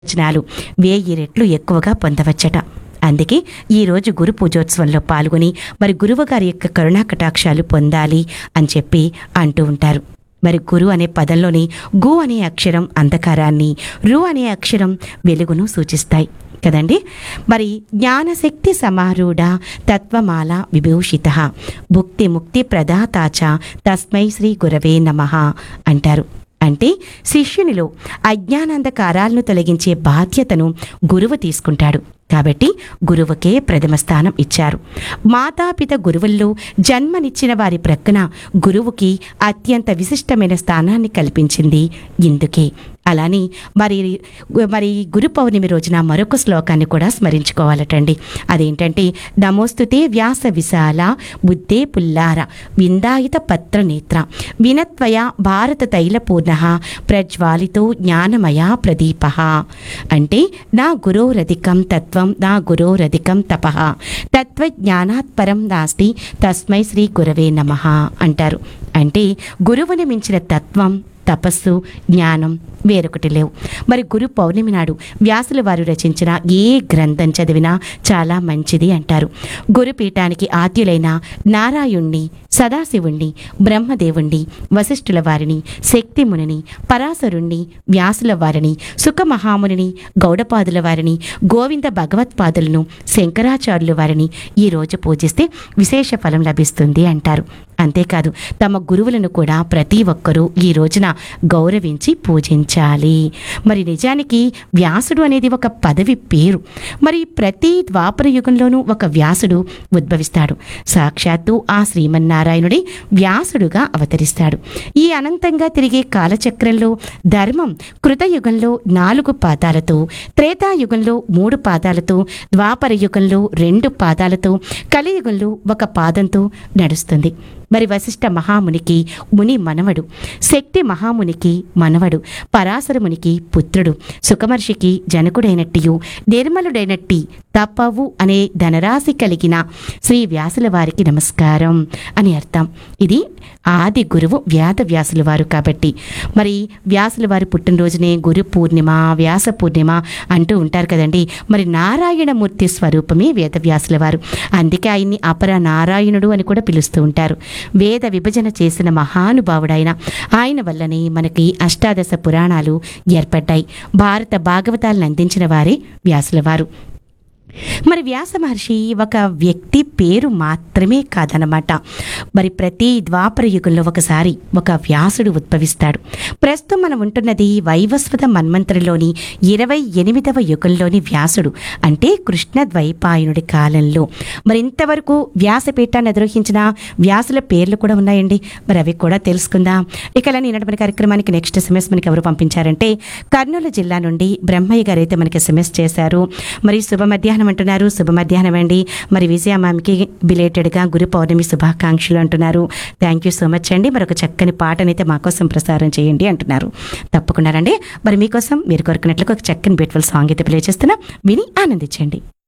ప్రయోజనాలు వేయి రెట్లు ఎక్కువగా పొందవచ్చట అందుకే ఈ రోజు గురు పూజోత్సవంలో పాల్గొని మరి గురువుగారి యొక్క కరుణా కటాక్షాలు పొందాలి అని చెప్పి అంటూ ఉంటారు మరి గురు అనే పదంలోని గు అనే అక్షరం అంధకారాన్ని రు అనే అక్షరం వెలుగును సూచిస్తాయి కదండి మరి జ్ఞానశక్తి సమారూఢ తత్వమాల విభూషిత భుక్తి ముక్తి ప్రదాతాచ తస్మై శ్రీ గురవే నమః అంటారు అంటే శిష్యునిలో అజ్ఞానాంధకారాలను తొలగించే బాధ్యతను గురువు తీసుకుంటాడు కాబట్టి గురువుకే ప్రథమ స్థానం ఇచ్చారు మాతాపిత గురువుల్లో జన్మనిచ్చిన వారి ప్రక్కన గురువుకి అత్యంత విశిష్టమైన స్థానాన్ని కల్పించింది ఇందుకే అలానే మరి మరి గురు పౌర్ణమి రోజున మరొక శ్లోకాన్ని కూడా స్మరించుకోవాలటండి అదేంటంటే నమోస్తుతే వ్యాస విశాల బుద్ధే పుల్లార విందాయిత పత్ర నేత్ర వినత్వయ భారత తైలపూర్ణ ప్రజ్వాలితో జ్ఞానమయ ప్రదీప అంటే నా గురోరధికం తత్వం నా గురోరధికం తప తత్వజ్ఞానాత్ పరం నాస్తి తస్మై శ్రీ గురవే నమ అంటారు అంటే గురువుని మించిన తత్వం తపస్సు జ్ఞానం వేరొకటి లేవు మరి గురు పౌర్ణమి నాడు వ్యాసుల వారు రచించిన ఏ గ్రంథం చదివినా చాలా మంచిది అంటారు గురుపీఠానికి ఆద్యులైన నారాయణ్ణి సదాశివుణ్ణి బ్రహ్మదేవుణ్ణి వశిష్ఠుల వారిని శక్తిమునిని పరాశరుణ్ణి వ్యాసుల వారిని సుఖమహామునిని గౌడపాదుల వారిని గోవింద భగవత్పాదులను శంకరాచార్యుల వారిని ఈ రోజు పూజిస్తే విశేష ఫలం లభిస్తుంది అంటారు అంతేకాదు తమ గురువులను కూడా ప్రతి ఒక్కరూ ఈ రోజున గౌరవించి పూజించాలి మరి నిజానికి వ్యాసుడు అనేది ఒక పదవి పేరు మరి ప్రతి ద్వాపర యుగంలోనూ ఒక వ్యాసుడు ఉద్భవిస్తాడు సాక్షాత్తు ఆ శ్రీమన్నారాయణుడే వ్యాసుడుగా అవతరిస్తాడు ఈ అనంతంగా తిరిగే కాలచక్రంలో ధర్మం కృతయుగంలో నాలుగు పాదాలతో త్రేతాయుగంలో మూడు పాదాలతో ద్వాపర యుగంలో రెండు పాదాలతో కలియుగంలో ఒక పాదంతో నడుస్తుంది మరి వశిష్ఠ మహామునికి ముని మనవడు శక్తి మహామునికి మనవడు పరాశరమునికి పుత్రుడు సుఖమర్షికి జనకుడైనట్టియు నిర్మలుడైనట్టి తప్పవు అనే ధనరాశి కలిగిన శ్రీ వ్యాసుల వారికి నమస్కారం అని అర్థం ఇది ఆది గురువు వ్యాధ వ్యాసుల వారు కాబట్టి మరి వ్యాసుల వారి పుట్టినరోజునే గురు పూర్ణిమ వ్యాస పూర్ణిమ అంటూ ఉంటారు కదండి మరి నారాయణమూర్తి స్వరూపమే వేదవ్యాసుల వారు అందుకే ఆయన్ని అపర నారాయణుడు అని కూడా పిలుస్తూ ఉంటారు వేద విభజన చేసిన మహానుభావుడైన ఆయన వల్లనే మనకి అష్టాదశ పురాణాలు ఏర్పడ్డాయి భారత భాగవతాలను అందించిన వారే వ్యాసుల వారు మరి వ్యాస మహర్షి ఒక వ్యక్తి పేరు మాత్రమే కాదనమాట మరి ప్రతి ద్వాపర యుగంలో ఒకసారి ఒక వ్యాసుడు ఉద్భవిస్తాడు ప్రస్తుతం మనం ఉంటున్నది వైవస్వత మన్మంత్రిలోని ఇరవై ఎనిమిదవ యుగంలోని వ్యాసుడు అంటే కృష్ణ ద్వైపాయనుడి కాలంలో మరి ఇంతవరకు వ్యాసపీఠాన్ని అధిరోహించిన వ్యాసుల పేర్లు కూడా ఉన్నాయండి మరి అవి కూడా తెలుసుకుందాం ఇక అలా ఈనాటి మన కార్యక్రమానికి నెక్స్ట్ ఎస్ఎంఎస్ మనకి ఎవరు పంపించారంటే కర్నూలు జిల్లా నుండి బ్రహ్మయ్య గారు అయితే మనకి ఎస్ఎంఎస్ చేశారు మరి శుభ మధ్యాహ్నం అంటున్నారు శుభ మధ్యాహ్నం అండి మరి విజయ మ్యామ్కి బిలేటెడ్గా గురు పౌర్ణమి శుభాకాంక్షలు అంటున్నారు థ్యాంక్ యూ సో మచ్ అండి మరొక చక్కని పాటనైతే మా కోసం ప్రసారం చేయండి అంటున్నారు తప్పకుండా రండి మరి మీకోసం మీరు కోరుకున్నట్లుగా ఒక చక్కని బ్యూటిఫుల్ సాంగ్ అయితే ప్లే చేస్తున్నా విని ఆనందించండి